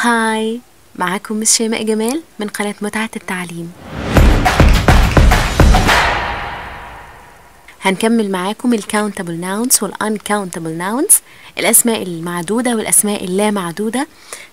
هاي معاكم مس شيماء جمال من قناة متعة التعليم هنكمل معاكم الكاونتابل ناونز والانكاونتابل ناونز الاسماء المعدودة والاسماء اللا معدودة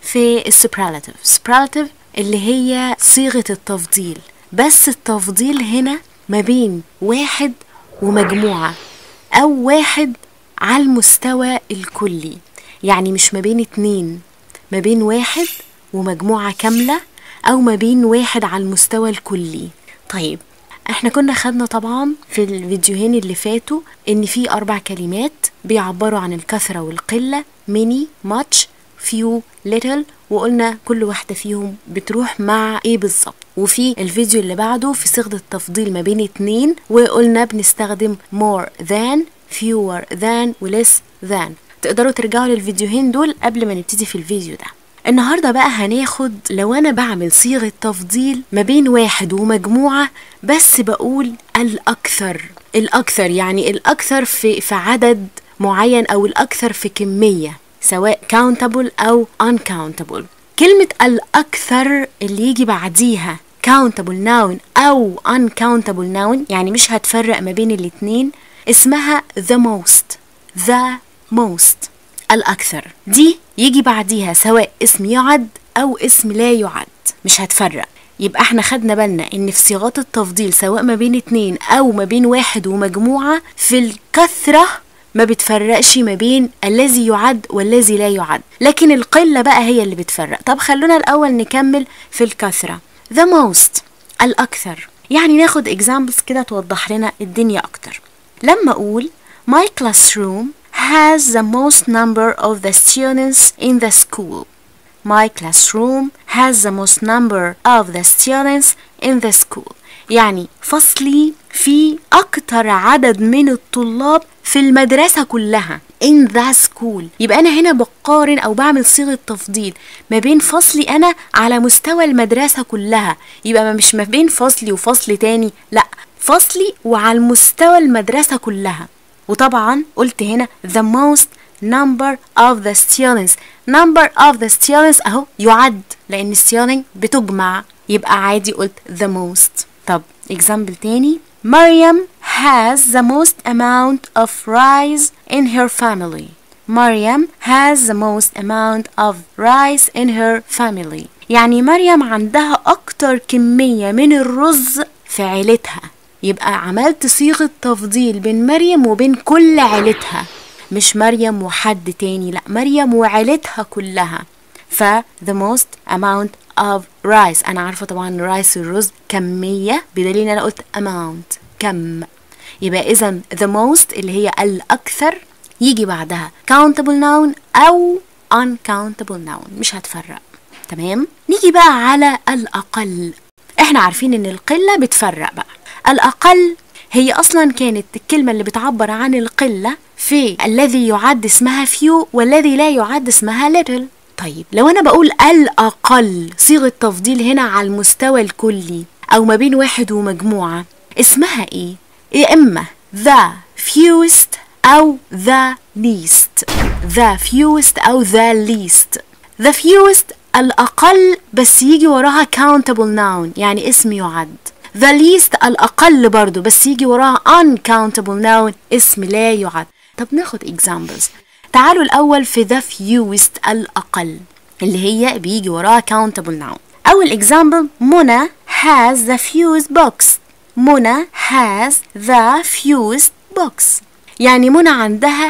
في السوبرالاتيف سوبرالاتيف اللي هي صيغة التفضيل بس التفضيل هنا ما بين واحد ومجموعة او واحد على المستوى الكلي يعني مش ما بين اتنين ما بين واحد ومجموعة كاملة أو ما بين واحد على المستوى الكلي طيب احنا كنا خدنا طبعا في الفيديوهين اللي فاتوا ان في اربع كلمات بيعبروا عن الكثرة والقلة many much few little وقلنا كل واحدة فيهم بتروح مع ايه بالظبط وفي الفيديو اللي بعده في صيغة التفضيل ما بين اتنين وقلنا بنستخدم more than fewer than و less than تقدروا ترجعوا للفيديوهين دول قبل ما نبتدي في الفيديو ده النهاردة بقى هناخد لو أنا بعمل صيغة تفضيل ما بين واحد ومجموعة بس بقول الأكثر الأكثر يعني الأكثر في, في عدد معين أو الأكثر في كمية سواء countable أو uncountable كلمة الأكثر اللي يجي بعديها countable noun أو uncountable noun يعني مش هتفرق ما بين الاتنين اسمها the most the most الأكثر دي يجي بعديها سواء اسم يعد أو اسم لا يعد مش هتفرق يبقى احنا خدنا بالنا ان في صيغات التفضيل سواء ما بين اتنين او ما بين واحد ومجموعة في الكثرة ما بتفرقش ما بين الذي يعد والذي لا يعد لكن القلة بقى هي اللي بتفرق طب خلونا الأول نكمل في الكثرة the most الأكثر يعني ناخد examples كده توضح لنا الدنيا أكتر لما أقول my classroom has the most number of the students in the school. My classroom has the most number of the students in the school. يعني فصلي في أكتر عدد من الطلاب في المدرسة كلها in the school يبقى أنا هنا بقارن أو بعمل صيغة تفضيل ما بين فصلي أنا على مستوى المدرسة كلها يبقى مش ما بين فصلي وفصل تاني لأ فصلي وعلى مستوى المدرسة كلها وطبعا قلت هنا the most number of the students number of the students اهو يعد لان student بتجمع يبقى عادي قلت the most طب example تاني مريم has the most amount of rice in her family مريم has the most amount of rice in her family يعني مريم عندها أكتر كمية من الرز في عيلتها يبقى عملت صيغة تفضيل بين مريم وبين كل عيلتها مش مريم وحد تاني لا مريم وعيلتها كلها ف the most amount of rice أنا عارفة طبعا رايس الرز كمية بدليل إن أنا قلت amount كم يبقى إذا the most اللي هي الأكثر يجي بعدها countable noun أو uncountable noun مش هتفرق تمام نيجي بقى على الأقل احنا عارفين ان القلة بتفرق بقى الأقل هي أصلا كانت الكلمة اللي بتعبر عن القلة في الذي يعد اسمها few والذي لا يعد اسمها little طيب لو أنا بقول الأقل صيغة تفضيل هنا على المستوى الكلي أو ما بين واحد ومجموعة اسمها إيه؟ يا إما the fewest أو the least the fewest أو the least the fewest الأقل بس يجي وراها countable noun يعني اسم يعد the least الأقل برضو بس يجي وراها uncountable noun اسم لا يعد طب ناخد examples تعالوا الأول في the fewest الأقل اللي هي بيجي وراها countable noun أول example منى has the fewest books منى has the fewest books يعني منى عندها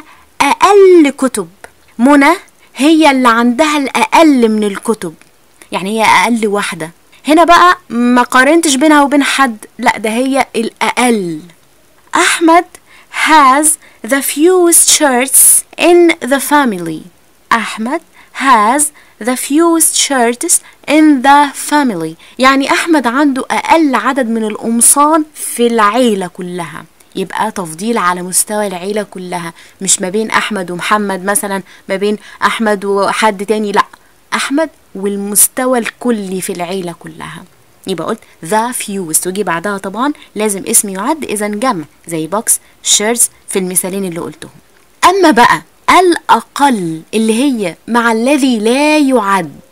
أقل كتب منى هي اللي عندها الأقل من الكتب يعني هي أقل واحدة هنا بقى ما قارنتش بينها وبين حد لا ده هي الأقل أحمد has the fewest shirts in the family أحمد has the fewest shirts in the family يعني أحمد عنده أقل عدد من القمصان في العيلة كلها يبقى تفضيل على مستوى العيلة كلها مش ما بين أحمد ومحمد مثلا ما بين أحمد وحد تاني لأ أحمد والمستوى الكلي في العيلة كلها يبقى قلت the fewest وجي بعدها طبعا لازم اسم يعد إذا جمع زي بوكس شيرتس في المثالين اللي قلتهم أما بقى الأقل اللي هي مع الذي لا يعد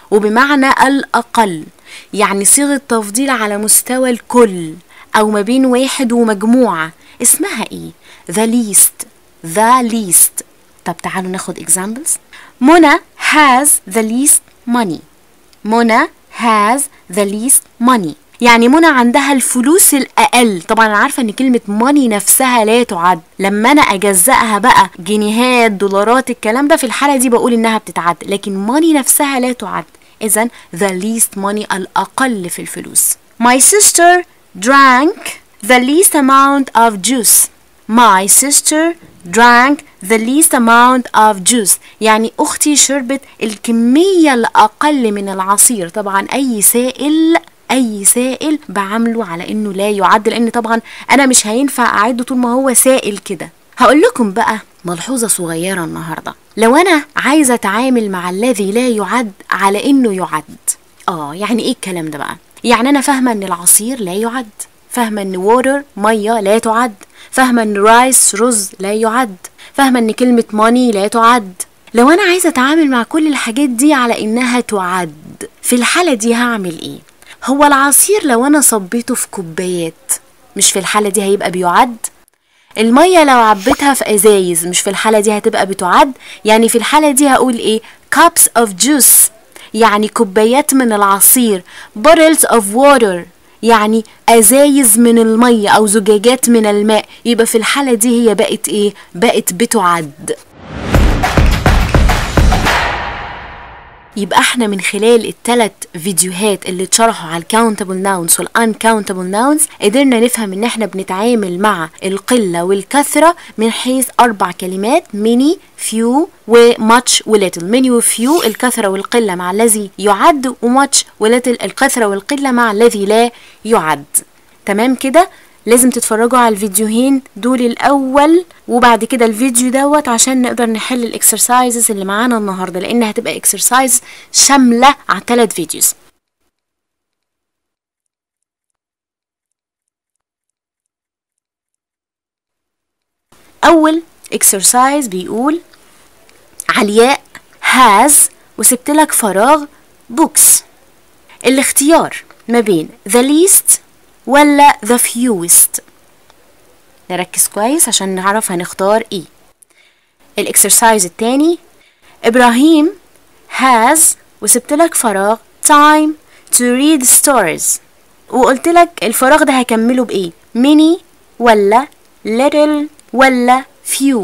وبمعنى الأقل يعني صيغة تفضيل على مستوى الكل أو ما بين واحد ومجموعة اسمها إيه؟ the least the least طب تعالوا ناخد examples منى has the least money منى has the least money يعني منى عندها الفلوس الأقل طبعا أنا عارفة إن كلمة money نفسها لا تعد لما أنا أجزأها بقى جنيهات دولارات الكلام ده في الحالة دي بقول إنها بتتعد لكن money نفسها لا تعد إذا the least money الأقل في الفلوس My sister drank the least amount of juice My sister drank the least amount of juice يعني أختي شربت الكمية الأقل من العصير طبعا أي سائل أي سائل بعمله على إنه لا يعد لأن طبعا أنا مش هينفع أعده طول ما هو سائل كده هقول لكم بقى ملحوظة صغيرة النهاردة لو أنا عايزة أتعامل مع الذي لا يعد على إنه يعد آه يعني إيه الكلام ده بقى يعني أنا فاهمة إن العصير لا يعد فاهمة إن ووتر مية لا تعد فاهمة إن رايس رز لا يعد فاهمة إن كلمة ماني لا تعد لو أنا عايزة أتعامل مع كل الحاجات دي على إنها تعد في الحالة دي هعمل إيه؟ هو العصير لو أنا صبيته في كوبايات مش في الحالة دي هيبقى بيعد؟ المية لو عبيتها في ازايز مش في الحالة دي هتبقى بتعد يعني في الحالة دي هقول ايه cups of juice يعني كوبايات من العصير bottles of water يعني ازايز من المية او زجاجات من الماء يبقى في الحالة دي هي بقت ايه بقت بتعد يبقى احنا من خلال الثلاث فيديوهات اللي اتشرحوا على الكاونتبل ناونز والانكاونتبل ناونز قدرنا نفهم ان احنا بنتعامل مع القلة والكثرة من حيث اربع كلمات ميني فيو وماتش وليتل ميني وفيو الكثرة والقلة مع الذي يعد وماتش وليتل الكثرة والقلة مع الذي لا يعد تمام كده لازم تتفرجوا على الفيديوهين دول الاول وبعد كده الفيديو دوت عشان نقدر نحل الاكسرسايزز اللي معانا النهارده لان هتبقى اكسرسايز شامله على ثلاث فيديوز اول اكسرسايز بيقول علياء هاز وسبت لك فراغ بوكس الاختيار ما بين the least ولا the fewest نركز كويس عشان نعرف هنختار ايه الاكسرسايز التاني ابراهيم has وسبت لك فراغ time to read stories وقلت لك الفراغ ده هكمله بايه many ولا little ولا few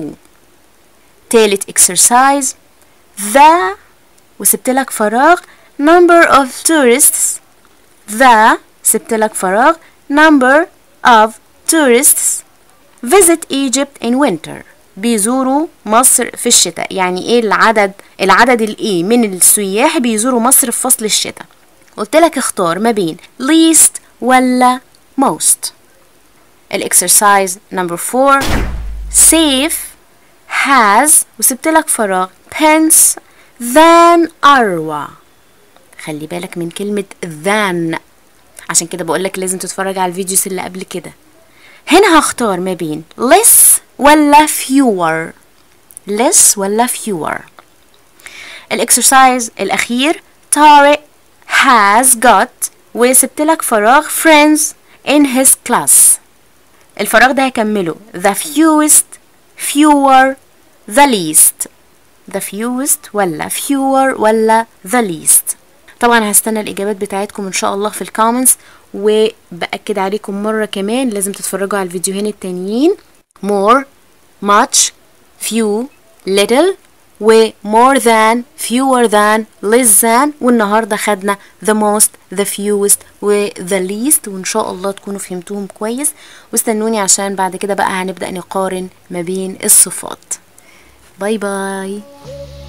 تالت اكسرسايز the وسبت لك فراغ number of tourists the سبت لك فراغ number of tourists visit Egypt in winter بيزوروا مصر في الشتاء يعني ايه العدد العدد الايه من السياح بيزوروا مصر في فصل الشتاء قلت لك اختار ما بين least ولا most الاكسرسايز نمبر 4 safe has وسبت لك فراغ pence than أروى خلي بالك من كلمة than عشان كده بقولك لازم تتفرج على الفيديوز اللي قبل كده هنا هختار ما بين less ولا fewer less ولا fewer الاكسرسايز الأخير طارق has got وسبت لك فراغ friends in his class الفراغ ده هكمله the fewest fewer the least the fewest ولا fewer ولا the least طبعا هستنى الاجابات بتاعتكم ان شاء الله في الكومنتس وباكد عليكم مره كمان لازم تتفرجوا على الفيديوهين التانيين more much few little و more than fewer than less than والنهارده خدنا the most the fewest و the least وان شاء الله تكونوا فهمتوهم كويس واستنوني عشان بعد كده بقى هنبدا نقارن ما بين الصفات باي باي